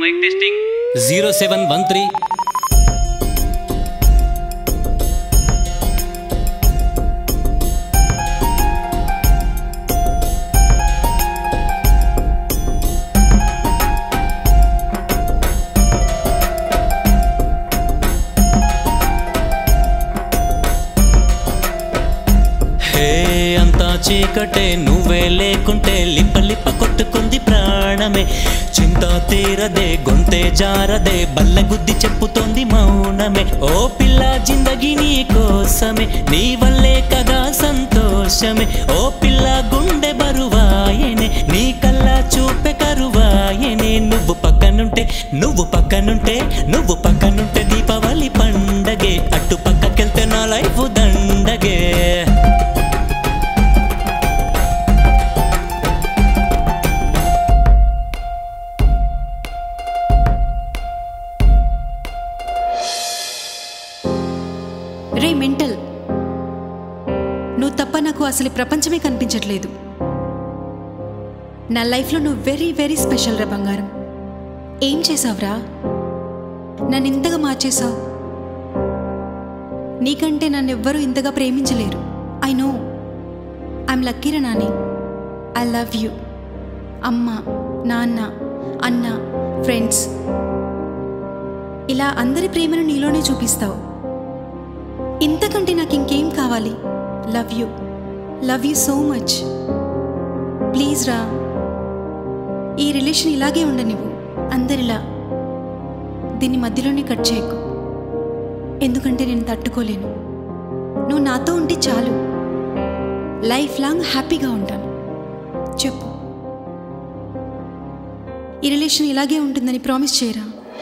mic testing zero seven one three hey అంతా చీకటే నువ్వే లేకుంటే లిప్ప లిప్ప కొట్టుకుంది ప్రాణమే చింత తీరదే గొంతే జారదే బల్ల గుద్ది చెప్పుతోంది మౌనమే ఓ పిల్ల జిందగి నీ కోసమే నీ వల్లే కదా సంతోషమే ఓ పిల్ల గుండె బరువాయనే నీ కల్లా చూపె కరువాయనే నువ్వు పక్కనుంటే నువ్వు పక్కనుంటే నువ్వు పక్కనుంటే దీపావళి పండగే అటు పక్కకెళ్తే నా లైఫ్ దండగే రే మెంటల్ నువ్వు తప్ప నాకు అసలు ఈ ప్రపంచమే కనిపించట్లేదు నా లైఫ్లో నువ్వు వెరీ వెరీ స్పెషల్ రా బంగారం ఏం చేసావురా నన్ను ఇంతగా మార్చేశావు నీకంటే నన్ను ఎవ్వరూ ఇంతగా ప్రేమించలేరు ఐ నో ఐఎమ్ లక్కీరా నాని ఐ లవ్ యూ అమ్మ నాన్న అన్న ఫ్రెండ్స్ ఇలా అందరి ప్రేమను నీలోనే చూపిస్తావు ఇంతకంటే నాకు ఇంకేం కావాలి love you love you so much please రా ఈ రిలేషన్ ఇలాగే ఉండనివ్వు అందరిలా దీన్ని మధ్యలోనే కట్ చేయకు ఎందుకంటే నేను తట్టుకోలేను నువ్వు నాతో ఉంటే చాలు లైఫ్ లాంగ్ హ్యాపీగా ఉంటాను చెప్పు ఈ రిలేషన్ ఇలాగే ఉంటుందని ప్రామిస్ చేయరా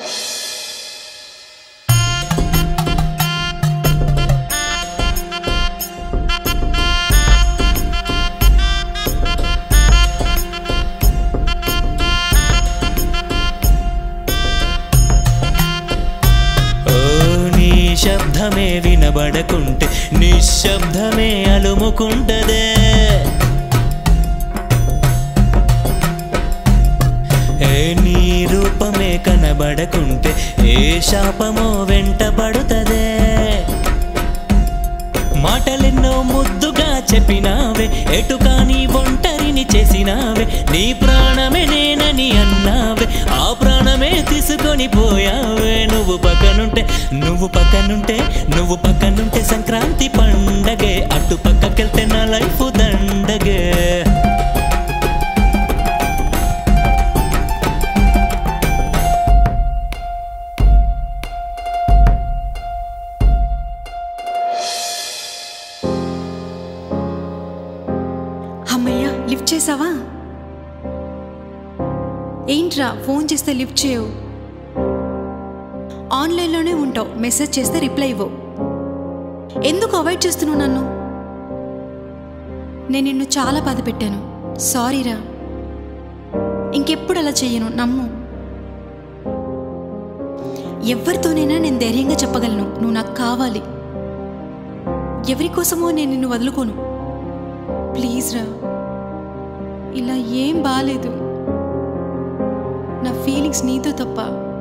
ఓ నీ శబ్దమే వినబడకుంటే నిశ్శబ్దమే అలుముకుంటదే ఏ నీ రూపమే కనబడకుంటే ఏ శాపమో వెంటబడుతదే మాటలెన్నో ముద్దుగా చెప్పినావే ఎటు కాని ఒంటరిని చేసినావే నీ ప్రాణమే నేనని అన్నావే ఆ ప్రాణమే తీసుకొని పోయావే నువ్వు పక్కనుంటే నువ్వు పక్కనుంటే నువ్వు పక్కనుంటే సంక్రాంతి పండగే అటు పక్కకెళ్తే నా లైఫ్ దండగే అమ్మయ్యా లిఫ్ట్ చేసావా ఏంట్రా ఫోన్ చేస్తే లిఫ్ట్ చేయవు ఆన్లైన్లోనే ఉంటావు మెసేజ్ చేస్తే రిప్లై ఇవ్వవు ఎందుకు అవాయిడ్ చేస్తున్నావు నన్ను నేను నిన్ను చాలా బాధ పెట్టాను సారీరా ఇంకెప్పుడు అలా చెయ్యను నమ్ము ఎవరితోనైనా నేను ధైర్యంగా చెప్పగలను నువ్వు నాకు కావాలి ఎవరి కోసమో నేను నిన్ను వదులుకోను ప్లీజ్ రా ఇలా ఏం బాలేదు నా ఫీలింగ్స్ నీతో తప్ప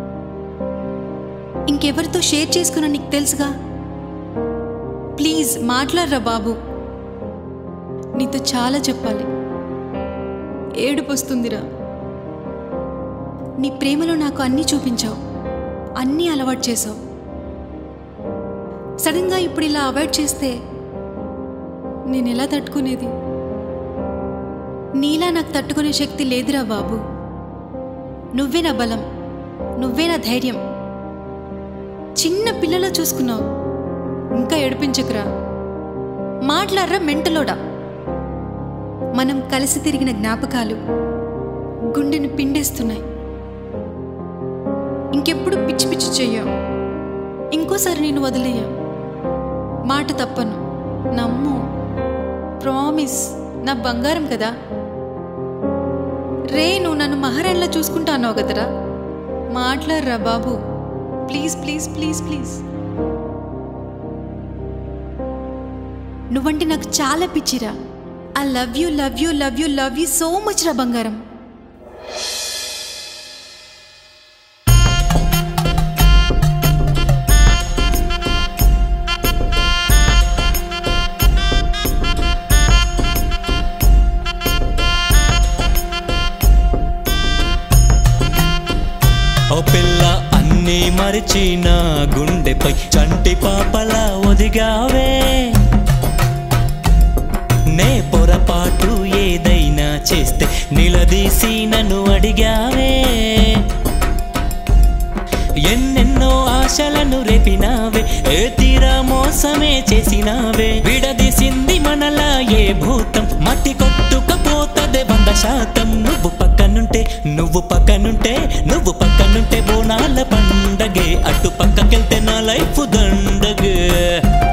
ఇంకెవరితో షేర్ చేసుకున్నా నీకు తెలుసుగా ప్లీజ్ మాట్లాడరా బాబు నీతో చాలా చెప్పాలి ఏడుపు వస్తుందిరా నీ ప్రేమలో నాకు అన్నీ చూపించావు అన్నీ అలవాటు చేసావు సడన్గా ఇప్పుడు ఇలా అవాయిడ్ చేస్తే నేను ఎలా తట్టుకునేది నీలా నాకు తట్టుకునే శక్తి లేదురా బాబు నువ్వే నా బలం నువ్వే నా ధైర్యం చిన్న పిల్లలా చూసుకున్నావు ఇంకా ఏడిపించకురా మాట్లాడరా మెంటలోడా మనం కలిసి తిరిగిన జ్ఞాపకాలు గుండెని పిండేస్తున్నాయి ఇంకెప్పుడు పిచ్చి పిచ్చి చెయ్యం ఇంకోసారి నేను వదిలేయా మాట తప్పను నమ్ము ప్రామిస్ నా బంగారం కదా రే నువ్వు నన్ను మహారాణిలా చూసుకుంటా అన్నావు కదరా మాట్లాడరా బాబు ప్లీజ్ ప్లీజ్ ప్లీజ్ ప్లీజ్ నువ్వంటే నాకు చాలా పిచ్చిరా I love you love you love you love you so much రా బంగారం మరిచి నా గుండెపై చంటి పాపలా ఒదిగావే నే పొరపాటు ఏదైనా చేస్తే నిలదీసి నన్ను అడిగావే ఎన్నెన్నో ఆశలను రేపినావే ఏ తీరా మోసమే చేసినావే విడదీసింది మనలా ఏ భూతం మట్టి కొట్టుకపోతదే వంద శాతం నువ్వు పక్కనుంటే నువ్వు పక్కనుంటే నువ్వు పక్కనుంటే బోనాల పండగే అటు పక్కకెళ్తే నా లైఫ్ దండగే